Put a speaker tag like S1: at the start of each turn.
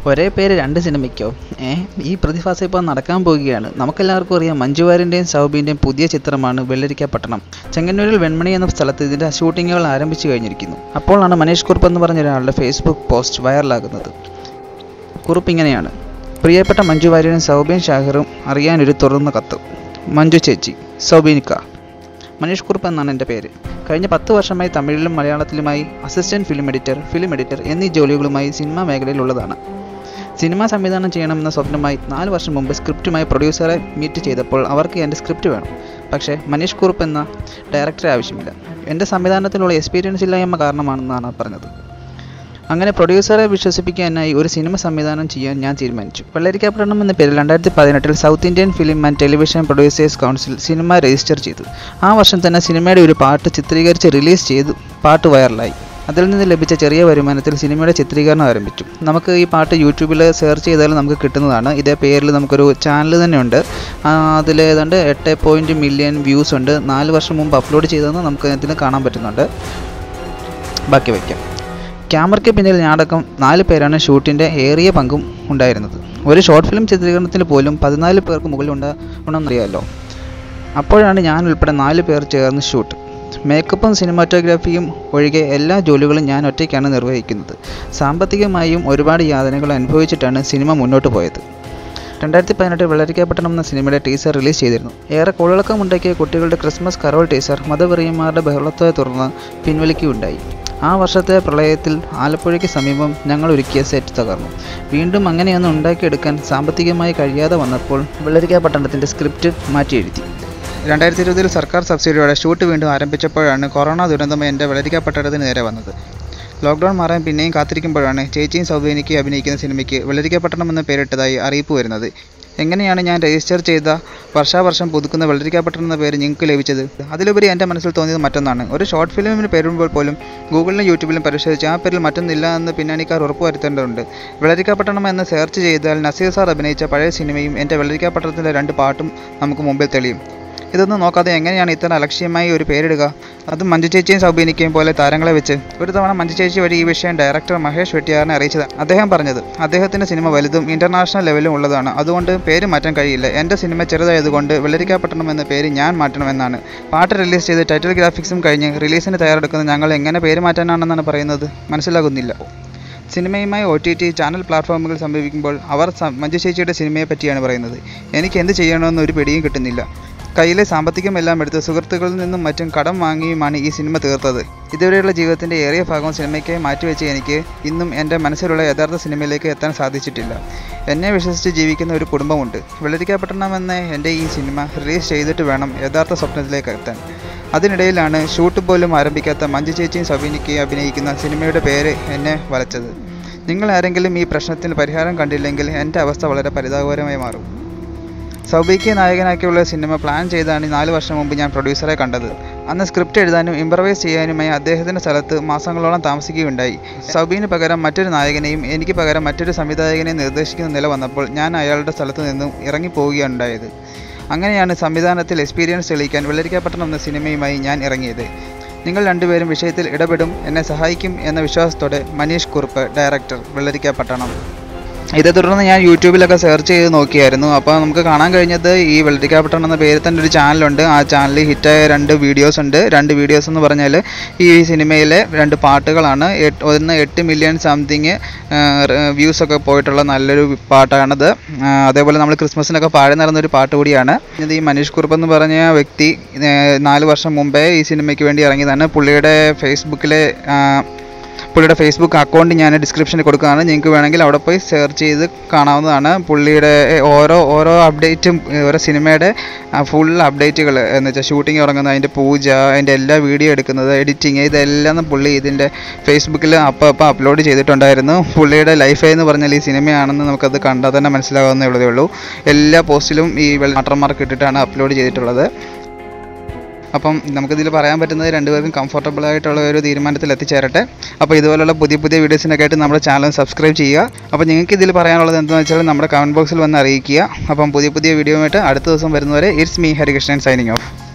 S1: ഒരേ പേര് രണ്ട് സിനിമയ്ക്കോ ഏ ഈ പ്രതിഭാസം ഇപ്പോൾ നടക്കാൻ പോവുകയാണ് നമുക്കെല്ലാവർക്കും അറിയാം മഞ്ജുവാരിൻ്റെയും സൗബിൻ്റെയും പുതിയ ചിത്രമാണ് വെള്ളരിക്കപ്പട്ടണം ചെങ്ങന്നൂരിൽ വെൺമണി എന്ന സ്ഥലത്ത് ഇതിൻ്റെ ഷൂട്ടിങ്ങുകൾ ആരംഭിച്ചു കഴിഞ്ഞിരിക്കുന്നു അപ്പോഴാണ് മനീഷ് കുറുപ്പ് എന്ന് പറഞ്ഞ ഒരാളുടെ ഫേസ്ബുക്ക് പോസ്റ്റ് വൈറലാകുന്നത് കുറിപ്പ് ഇങ്ങനെയാണ് പ്രിയപ്പെട്ട മഞ്ജു വാര്യരും സൗബിൻ ഷാഹിറും അറിയാനൊരു തുറന്ന കത്ത് മഞ്ജു ചേച്ചി സൗബിനിക്ക മനീഷ് കുറുപ്പ് എന്നാണ് എൻ്റെ പേര് കഴിഞ്ഞ പത്ത് വർഷമായി തമിഴിലും മലയാളത്തിലുമായി assistant film editor film editor എന്നീ ജോലികളുമായി സിനിമാ മേഖലയിലുള്ളതാണ് സിനിമ സംവിധാനം ചെയ്യണമെന്ന സ്വപ്നമായി നാല് വർഷം മുമ്പ് സ്ക്രിപ്റ്റുമായി പ്രൊഡ്യൂസറെ മീറ്റ് ചെയ്തപ്പോൾ അവർക്ക് എൻ്റെ സ്ക്രിപ്റ്റ് വേണം പക്ഷേ മനീഷ് കുറുപ്പ് എന്ന ഡയറക്ടറെ ആവശ്യമില്ല എൻ്റെ സംവിധാനത്തിലുള്ള എക്സ്പീരിയൻസ് ഇല്ലായ്മ കാരണമാണെന്നാണ് പറഞ്ഞത് അങ്ങനെ പ്രൊഡ്യൂസറെ വിശ്വസിപ്പിക്കാനായി ഒരു സിനിമ സംവിധാനം ചെയ്യാൻ ഞാൻ തീരുമാനിച്ചു വെള്ളരിക്കാപ്പട്ടണം എന്ന പേരിൽ രണ്ടായിരത്തി പതിനെട്ടിൽ South Indian film and television producers council cinema register ചെയ്തു ആ വർഷം തന്നെ സിനിമയുടെ ഒരു പാട്ട് ചിത്രീകരിച്ച് റിലീസ് ചെയ്തു പാട്ട് വൈറലായി അതിൽ നിന്ന് ലഭിച്ച ചെറിയ വരുമാനത്തിൽ സിനിമയുടെ ചിത്രീകരണം ആരംഭിച്ചു നമുക്ക് ഈ പാട്ട് യൂട്യൂബിൽ സെർച്ച് ചെയ്താൽ നമുക്ക് കിട്ടുന്നതാണ് ഇതേ പേരിൽ നമുക്കൊരു ചാനൽ തന്നെയുണ്ട് അതിൽ ഏതാണ്ട് എട്ട് പോയിൻറ്റ് മില്യൺ വ്യൂസ് ഉണ്ട് നാല് വർഷം മുമ്പ് അപ്ലോഡ് ചെയ്തതെന്ന് നമുക്ക് ഇതിന് കാണാൻ പറ്റുന്നുണ്ട് ബാക്കി വയ്ക്കാം ക്യാമറയ്ക്ക് പിന്നിൽ ഞാടകം നാല് പേരാണ് ഷൂട്ടിൻ്റെ ഏറിയ പങ്കും ഉണ്ടായിരുന്നത് ഒരു ഷോർട്ട് ഫിലിം ചിത്രീകരണത്തിൽ പോലും പതിനാല് പേർക്ക് മുകളിൽ ഉണ്ടാകണമെന്നറിയാമല്ലോ അപ്പോഴാണ് ഞാൻ ഉൾപ്പെടെ നാല് പേർ ചേർന്ന് ഷൂട്ട് മേക്കപ്പും സിനിമാറ്റോഗ്രാഫിയും ഒഴികെ എല്ലാ ജോലികളും ഞാൻ ഒറ്റയ്ക്കാണ് നിർവഹിക്കുന്നത് സാമ്പത്തികമായും ഒരുപാട് യാതനകൾ അനുഭവിച്ചിട്ടാണ് സിനിമ മുന്നോട്ട് പോയത് രണ്ടായിരത്തി പതിനെട്ടിൽ വെള്ളരിക്കപ്പട്ടണം എന്ന സിനിമയുടെ ടീസർ റിലീസ് ചെയ്തിരുന്നു ഏറെ കൊള്ളക്കമുണ്ടാക്കിയ കുട്ടികളുടെ ക്രിസ്മസ് കരോൾ ടീസർ മതവെറിയന്മാരുടെ ബഹളത്തെ തുടർന്ന് പിൻവലിക്കുകയുണ്ടായി ആ വർഷത്തെ പ്രളയത്തിൽ ആലപ്പുഴയ്ക്ക് സമീപം ഞങ്ങൾ ഒരുക്കിയ സെറ്റ് തകർന്നു വീണ്ടും അങ്ങനെയൊന്നും ഉണ്ടാക്കിയെടുക്കാൻ സാമ്പത്തികമായി കഴിയാതെ വന്നപ്പോൾ വെള്ളരിക്കാപ്പട്ടണത്തിൻ്റെ സ്ക്രിപ്റ്റ് മാറ്റി എഴുതി രണ്ടായിരത്തി ഇരുപതിൽ സർക്കാർ സബ്സിഡിയോടെ ഷൂട്ട് വീണ്ടും ആരംഭിച്ചപ്പോഴാണ് കൊറോണ ദുരന്തം എൻ്റെ വെള്ളരിക്കാപ്പട്ടണത്തിന് നേരെ വന്നത് ലോക്ക്ഡൗൺ മാറാൻ പിന്നെയും കാത്തിരിക്കുമ്പോഴാണ് ചേച്ചിയും സൗബിനിക്ക് അഭിനയിക്കുന്ന സിനിമയ്ക്ക് വെള്ളരിക്കപ്പട്ടണം എന്ന പേരിട്ടതായി അറിയിപ്പ് വരുന്നത് എങ്ങനെയാണ് ഞാൻ രജിസ്റ്റർ ചെയ്ത വർഷാവർഷം പുതുക്കുന്ന വെള്ളരിക്കാപ്പട്ടണം എന്ന പേര് നിങ്ങൾക്ക് ലഭിച്ചത് അതിലുപരി എൻ്റെ മനസ്സിൽ തോന്നിയത് മറ്റൊന്നാണ് ഒരു ഷോർട്ട് ഫിലിമിന് പേരിടുമ്പോൾ പോലും ഗൂഗിളിലും യൂട്യൂബിലും പരിശോധിച്ച് ആ പേരിൽ മറ്റൊന്നില്ല എന്ന് പിന്നണിക്കാർ ഉറപ്പുവരുത്തേണ്ടതുണ്ട് വെള്ളരിക്കാപ്പട്ടണം എന്ന് സെർച്ച് ചെയ്താൽ നസീർ സാർ അഭിനയിച്ച പഴയ സിനിമയും എൻ്റെ വെള്ളരിക്കാപ്പട്ടണത്തിലെ രണ്ട് പാട്ടും നമുക്ക് മുമ്പിൽ തെളിയും ഇതൊന്നും നോക്കാതെ എങ്ങനെയാണ് ഇത്ര അലക്ഷ്യമായി ഒരു പേരിടുക അതും മഞ്ജു ചേച്ചിയും സൗബിനിക്കയും പോലെ താരങ്ങളെ വെച്ച് ഒരു തവണ മഞ്ജു ചേച്ചി വഴി ഈ വിഷയം ഡയറക്ടർ മഹേഷ് വെട്ടിയാറിനെ അറിയിച്ചത് അദ്ദേഹം പറഞ്ഞത് അദ്ദേഹത്തിൻ്റെ സിനിമ വലുതും ഇൻ്റർനാഷണൽ ലെവലും ഉള്ളതാണ് അതുകൊണ്ട് പേര് മാറ്റാൻ കഴിയില്ല എൻ്റെ സിനിമ ചെറുതായതുകൊണ്ട് വെള്ളരിക്കാപ്പട്ടണം എന്ന പേര് ഞാൻ മാറ്റണമെന്നാണ് പാട്ട് റിലീസ് ചെയ്ത് ടൈറ്റിൽ ഗ്രാഫിക്സും കഴിഞ്ഞ് റിലീസിന് തയ്യാറെടുക്കുന്ന ഞങ്ങൾ എങ്ങനെ പേര് മാറ്റാനാണെന്നാണ് പറയുന്നത് മനസ്സിലാകുന്നില്ല സിനിമയുമായി ഒ ടി ടി ചാനൽ പ്ലാറ്റ്ഫോമുകൾ സമീപിക്കുമ്പോൾ അവർ മഞ്ജു ചേച്ചിയുടെ സിനിമയെ പറ്റിയാണ് പറയുന്നത് എനിക്ക് എന്ത് ചെയ്യണമെന്ന് ഒരു പിടിയും കിട്ടുന്നില്ല കയ്യിലെ സാമ്പത്തികമെല്ലാം എടുത്ത് സുഹൃത്തുക്കളിൽ നിന്നും മറ്റും കടം വാങ്ങിയുമാണ് ഈ സിനിമ തീർത്തത് ഇതുവരെയുള്ള ജീവിതത്തിൻ്റെ ഏറിയ ഭാഗം സിനിമയ്ക്കായി മാറ്റിവെച്ച് എനിക്ക് ഇന്നും എൻ്റെ മനസ്സിലുള്ള യഥാർത്ഥ സിനിമയിലേക്ക് എത്താൻ സാധിച്ചിട്ടില്ല എന്നെ വിശ്വസിച്ച് ജീവിക്കുന്ന ഒരു കുടുംബമുണ്ട് വെള്ളരിക്കപ്പട്ടണം എന്ന എൻ്റെ ഈ സിനിമ റിലീസ് ചെയ്തിട്ട് വേണം യഥാർത്ഥ സ്വപ്നത്തിലേക്ക് എത്താൻ അതിനിടയിലാണ് ഷൂട്ട് പോലും ആരംഭിക്കാത്ത മഞ്ജു ചേച്ചിയും സബീനിക്കയും അഭിനയിക്കുന്ന സിനിമയുടെ പേര് എന്നെ വലച്ചത് നിങ്ങൾ ആരെങ്കിലും ഈ പ്രശ്നത്തിന് പരിഹാരം കണ്ടില്ലെങ്കിൽ എൻ്റെ അവസ്ഥ വളരെ പരിതാപകരമായി മാറും സൗബിക്ക് നായകനാക്കിയുള്ള സിനിമ പ്ലാൻ ചെയ്താണ് നാല് വർഷം മുമ്പ് ഞാൻ പ്രൊഡ്യൂസറെ കണ്ടത് അന്ന് സ്ക്രിപ്റ്റ് എഴുതാനും ഇംപ്രവൈസ് ചെയ്യാനുമായി അദ്ദേഹത്തിൻ്റെ സ്ഥലത്ത് മാസങ്ങളോളം താമസിക്കുകയുണ്ടായി സൗബിന് പകരം മറ്റൊരു നായകനെയും എനിക്ക് പകരം മറ്റൊരു സംവിധായകനെയും നിർദ്ദേശിക്കുന്ന നില വന്നപ്പോൾ ഞാൻ അയാളുടെ സ്ഥലത്ത് നിന്നും ഇറങ്ങിപ്പോവുകയാണ് ഉണ്ടായത് അങ്ങനെയാണ് സംവിധാനത്തിൽ എക്സ്പീരിയൻസ് തെളിയിക്കാൻ വെള്ളരിക്കപ്പട്ടണം എന്ന സിനിമയുമായി ഞാൻ ഇറങ്ങിയത് നിങ്ങൾ രണ്ടുപേരും വിഷയത്തിൽ ഇടപെടും എന്നെ സഹായിക്കും എന്ന വിശ്വാസത്തോടെ മനീഷ് കുറുപ്പ് ഡയറക്ടർ വെള്ളരിക്കപ്പട്ടണം ഇതേ തുടർന്ന് ഞാൻ യൂട്യൂബിലൊക്കെ സെർച്ച് ചെയ്ത് നോക്കിയായിരുന്നു അപ്പോൾ നമുക്ക് കാണാൻ കഴിഞ്ഞത് ഈ വെള്ളരിക്കാപ്പട്ടണം എന്ന പേരിൽ തന്നെ ഒരു ചാനലുണ്ട് ആ ചാനലിൽ ഹിറ്റായ രണ്ട് വീഡിയോസ് ഉണ്ട് രണ്ട് വീഡിയോസ് എന്ന് പറഞ്ഞാൽ ഈ സിനിമയിലെ രണ്ട് പാട്ടുകളാണ് എട്ട് ഒന്ന് എട്ട് മില്യൺ സംതിങ് വ്യൂസ് ഒക്കെ പോയിട്ടുള്ള നല്ലൊരു പാട്ടാണത് ആ, അതേപോലെ നമ്മൾ ക്രിസ്മസിനൊക്കെ പാടി നടന്ന ഒരു പാട്ട് കൂടിയാണ് ഇത് ഈ മനീഷ് കുറുപ്പ് എന്ന് പറഞ്ഞ വ്യക്തി ഏ, നാല് വർഷം മുമ്പേ ഈ സിനിമയ്ക്ക് വേണ്ടി ഇറങ്ങിയതാണ് പുള്ളിയുടെ ഫേസ്ബുക്കിലെ ആ, പുള്ളിയുടെ ഫേസ്ബുക്ക് അക്കൗണ്ട് ഞാൻ ഡിസ്ക്രിപ്ഷനിൽ കൊടുക്കുകയാണ് നിങ്ങൾക്ക് വേണമെങ്കിൽ അവിടെ പോയി സെർച്ച് ചെയ്ത് കാണാവുന്നതാണ് പുള്ളിയുടെ ഓരോ ഓരോ അപ്ഡേറ്റും ഓരോ സിനിമയുടെ ഫുൾ അപ്ഡേറ്റുകൾ എന്ന് വെച്ചാൽ ഷൂട്ടിംഗ് തുടങ്ങുന്നത് അതിൻ്റെ പൂജ അതിൻ്റെ എല്ലാ വീഡിയോ എടുക്കുന്നത് എഡിറ്റിങ് ഇതെല്ലാം പുള്ളി ഇതിൻ്റെ ഫേസ്ബുക്കിൽ അപ്പം അപ്പം അപ്ലോഡ് ചെയ്തിട്ടുണ്ടായിരുന്നു പുള്ളിയുടെ ലൈഫ് എന്ന് പറഞ്ഞാൽ ഈ സിനിമയാണെന്ന് നമുക്കത് കണ്ടാൽ തന്നെ മനസ്സിലാകാവുന്നേ ഉള്ളതേ ഉള്ളൂ എല്ലാ പോസ്റ്റിലും ഈ വാട്ടർമാർക്ക് ഇട്ടിട്ടാണ് അപ്ലോഡ് ചെയ്തിട്ടുള്ളത് അപ്പം നമുക്കിതിൽ പറയാൻ പറ്റുന്നത് രണ്ടുപേർക്കും കംഫർട്ടബിൾ ആയിട്ടുള്ള ഒരു തീരുമാനത്തിൽ എത്തിച്ചേരട്ടെ അപ്പോൾ ഇതുപോലുള്ള പുതിയ പുതിയ വീഡിയോസിനൊക്കെ ആയിട്ട് നമ്മുടെ ചാനൽ സബ്സ്ക്രൈബ് ചെയ്യുക അപ്പോൾ നിങ്ങൾക്ക് ഇതിൽ പറയാനുള്ളത് എന്താണെന്ന് വെച്ചാൽ നമ്മുടെ കമൻറ്റ് ബോക്സിൽ വന്ന് അറിയിക്കുക അപ്പം പുതിയ പുതിയ വീഡിയോ ആയിട്ട് അടുത്ത ദിവസം വരുന്നവരെ it's me Harikrishnan signing of